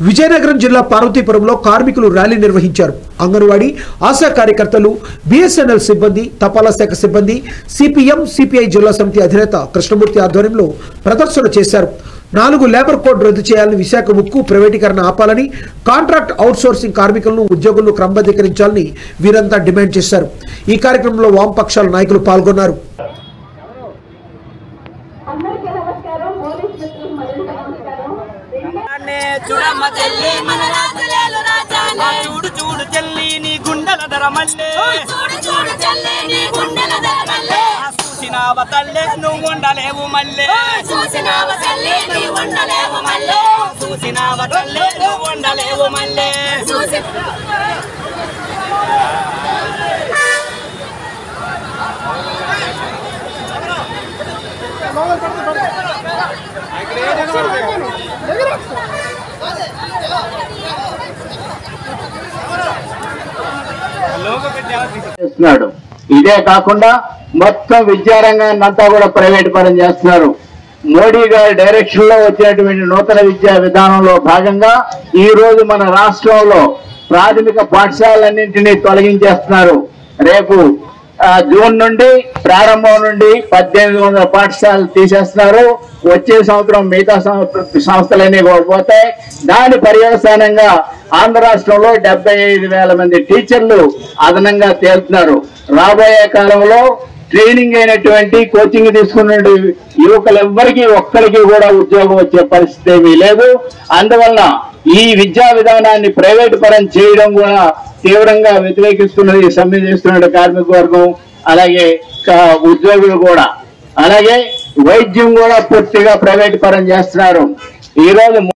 విజయనగరం జిల్లా పార్వతీపురంలో కార్మికులు ర్యాలీ నిర్వహించారు అంగన్వాడీ ఆశా కార్యకర్తలు బిఎస్ఎన్ఎల్ సిబ్బంది తపాలా శాఖ సిబ్బంది సిపిఎం సిపిఐ జిల్లా సమితి అధినేత కృష్ణమూర్తి ఆధ్వర్యంలో ప్రదర్శన చేశారు నాలుగు లేబర్ కోడ్ రద్దు చేయాలని విశాఖ ఉక్కు ప్రైవేటీకరణ ఆపాలని కాంట్రాక్ట్ అవుట్సోర్సింగ్ కార్మికులను ఉద్యోగులను క్రమబద్ధీకరించాలని వీరంతా డిమాండ్ చేశారు ఈ కార్యక్రమంలో వామపక్షాల నాయకులు పాల్గొన్నారు అందరికీ నమస్కారం పోలీస్ మిత్రులకు మరింత నమస్కారం రాజానే చూడమ్మ చెల్లి మన రాజులేలు రాజానే ఆ చూడు చూడు చెల్లి నీ గుండెల ధర మల్లె చూడు చూడు చెల్లి నీ గుండెల ధరమల్లే ఆ చూసినావ తల్లే నువ్వు ఉండలేవు మల్లె చూసినావ చెల్లి నీ ఉండలేవు మళ్ళీ చూసినావ తల్లే నువ్వు ఉండలేవు మల్లె చూసి చేస్తున్నాడు ఇదే కాకుండా మొత్తం విద్యారంగాన్ని అంతా కూడా ప్రైవేట్ పరం చేస్తున్నారు మోడీ గారి డైరెక్షన్ లో వచ్చినటువంటి నూతన విద్యా విధానంలో భాగంగా ఈ రోజు మన రాష్ట్రంలో ప్రాథమిక పాఠశాలన్నింటినీ తొలగించేస్తున్నారు రేపు ఆ, జూన్ నుండి ప్రారంభం నుండి పద్దెనిమిది వందల పాఠశాలలు తీసేస్తున్నారు వచ్చే సంవత్సరం మిగతా సంవత్సర- సంస్థలన్నీ కూడా పోతాయి దాని పర్యవసానంగా ఆంధ్ర రాష్ట్రంలో డెబ్బై ఐదు వేల మంది టీచర్లు అదనంగా తేలుతున్నారు రాబోయే కాలంలో ట్రైనింగ్ అయినటువంటి కోచింగ్ తీసుకున్న యువకులు ఎవ్వరికీ ఒక్కరికి కూడా ఉద్యోగం వచ్చే పరిస్థితి ఏమీ లేదు అందువలన ఈ విద్యా విధానాన్ని ప్రైవేట్ పరం చేయడం కూడా తీవ్రంగా వ్యతిరేకిస్తున్నది సమ్మె చేస్తున్న కార్మిక వర్గం అలాగే క- ఉద్యోగులు కూడా అలాగే వైద్యం కూడా పూర్తిగా ప్రైవేట్ పరం చేస్తున్నారు ఈ రోజు